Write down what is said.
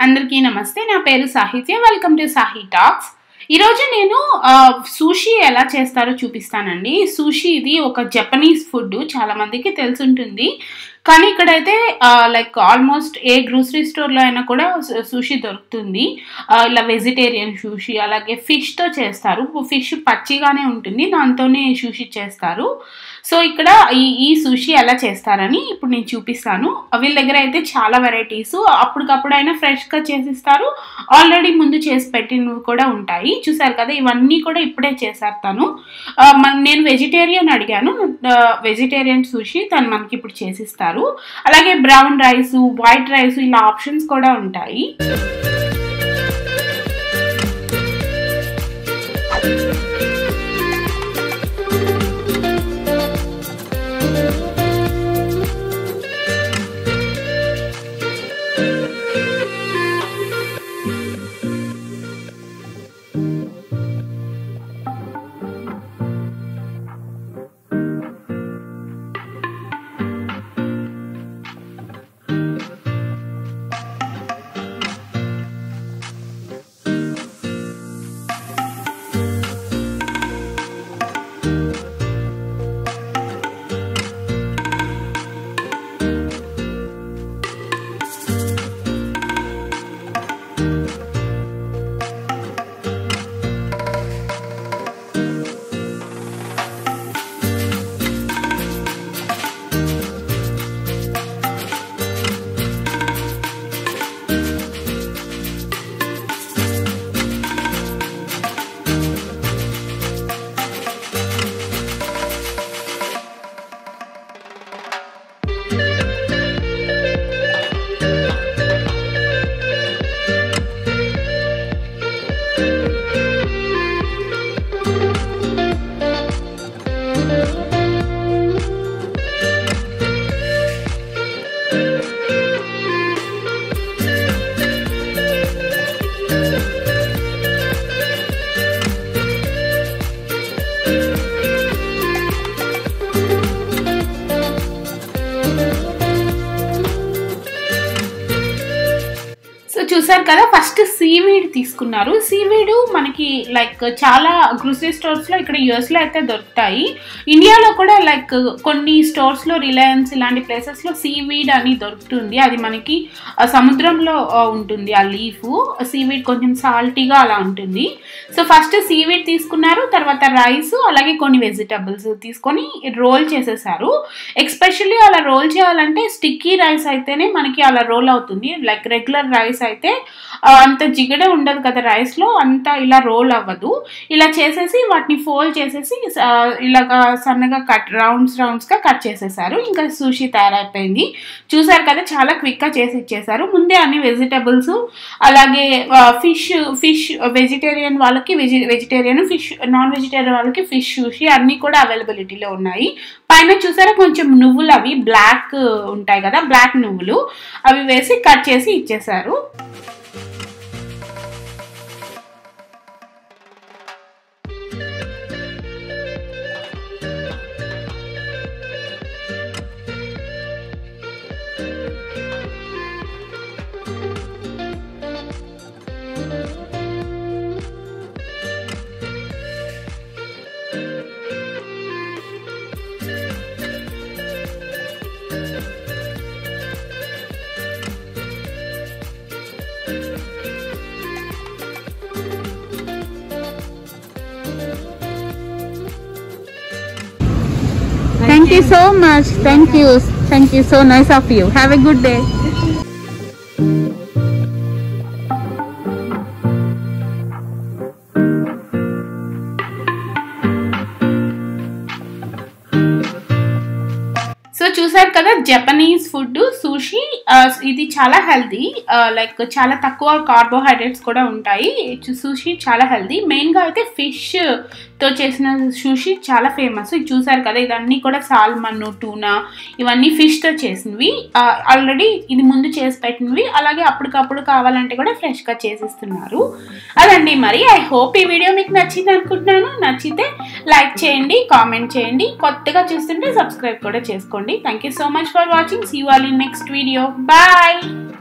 అందరికీ నమస్తే నా పేరు సాహిత్య వెల్కమ్ టు సాహి టాక్స్ ఈరోజు నేను సూషీ ఎలా చేస్తారో చూపిస్తానండి సూషీ ఇది ఒక జపనీస్ ఫుడ్ చాలా మందికి తెలుసుంటుంది కానీ ఇక్కడైతే లైక్ ఆల్మోస్ట్ ఏ గ్రోసరీ స్టోర్లో అయినా కూడా సూషీ దొరుకుతుంది ఆ, ఇలా వెజిటేరియన్ సూషీ అలాగే ఫిష్తో చేస్తారు ఫిష్ పచ్చిగానే ఉంటుంది దాంతోనే సూషీ చేస్తారు సో ఇక్కడ ఈ ఈ సూషీ ఎలా చేస్తారని ఇప్పుడు నేను చూపిస్తాను వీళ్ళ దగ్గర అయితే చాలా వెరైటీస్ అప్పటికప్పుడైనా ఫ్రెష్గా చేసిస్తారు ఆల్రెడీ ముందు చేసి పెట్టినవి కూడా ఉంటాయి చూసారు కదా ఇవన్నీ కూడా ఇప్పుడే చేశారు తను ఆ, మన- నేను వెజిటేరియన్ అడిగాను వెజిటేరియన్ సూషీ తను మనకి ఇప్పుడు చేసిస్తారు అలాగే బ్రౌన్ రైస్ వైట్ రైస్ ఇలా ఆప్షన్స్ కూడా ఉంటాయి సో చూసారు కదా ఫస్ట్ సీవీడ్ తీసుకున్నారు సీవీడ్ మనకి లైక్ చాలా గ్రోసరీ స్టోర్స్లో ఇక్కడ యూఎస్లో అయితే దొరుకుతాయి ఇండియాలో కూడా లైక్ కొన్ని స్టోర్స్లో రిలయన్స్ ఇలాంటి ప్లేసెస్లో సీవీడ్ అని దొరుకుతుంది అది మనకి ఆ, సముద్రంలో ఆ, ఉంటుంది ఆ లీఫ్ సీవీడ్ కొంచెం సాల్టీగా అలా ఉంటుంది సో ఫస్ట్ సీవీడ్ తీసుకున్నారు తర్వాత రైస్ అలాగే కొన్ని వెజిటబుల్స్ తీసుకొని రోల్ చేసేసారు ఎక్స్పెషల్లీ అలా రోల్ చేయాలంటే స్టిక్కీ రైస్ అయితేనే మనకి అలా రోల్ అవుతుంది లైక్ రెగ్యులర్ రైస్ అయితే ఆ, అంత జిగడే ఉండదు కదా రైస్లో అంత ఇలా రోల్ అవ్వదు ఇలా చేసేసి వాటిని ఫోల్డ్ చేసేసి ఆ, ఇలాగా సన్నగా కట్ రౌండ్స్ రౌండ్స్గా కట్ చేసేసారు ఇంకా సూషి తయారైపోయింది చూసారు కదా చాలా క్విక్గా చేసి ఇచ్చేసారు ముందే అన్ని వెజిటబుల్స్ అలాగే ఫిష్ ఫిష్ వెజిటేరియన్ వాళ్ళకి వెజి వెజిటేరియన్ ఫిష్ నాన్ వెజిటేరియన్ వాళ్ళకి ఫిష్ సూషి అన్నీ కూడా అవైలబిలిటీలో ఉన్నాయి పైన చూసారా కొంచెం నువ్వులు అవి బ్లాక్ ఉంటాయి కదా బ్లాక్ నువ్వులు అవి వేసి కట్ చేసి ఇచ్చేసారు Thank you so much. Thank you. Thank you. So nice of you. Have a good day. So చూసారు కదా జపనీస్ ఫుడ్ సూషి ఇది చాలా హెల్దీ లైక్ చాలా తక్కువ కార్బోహైడ్రేట్స్ కూడా ఉంటాయి సూషి చాలా హెల్దీ మెయిన్గా అయితే ఫిష్ తో చేసిన సూషి చాలా ఫేమస్ ఇది చూసారు కదా ఇదన్నీ కూడా సాల్మన్ టూనా ఇవన్నీ ఫిష్తో చేసినవి ఆల్రెడీ ఇది ముందు చేసి పెట్టినవి అలాగే అప్పటికప్పుడు కావాలంటే కూడా ఫ్రెష్గా చేసిస్తున్నారు అదండి మరి ఐ హోప్ ఈ వీడియో మీకు నచ్చింది అనుకుంటున్నాను నచ్చితే లైక్ చేయండి కామెంట్ చేయండి కొత్తగా చూస్తుంటే సబ్స్క్రైబ్ కూడా చేసుకోండి thank you so much for watching see y'all in next video bye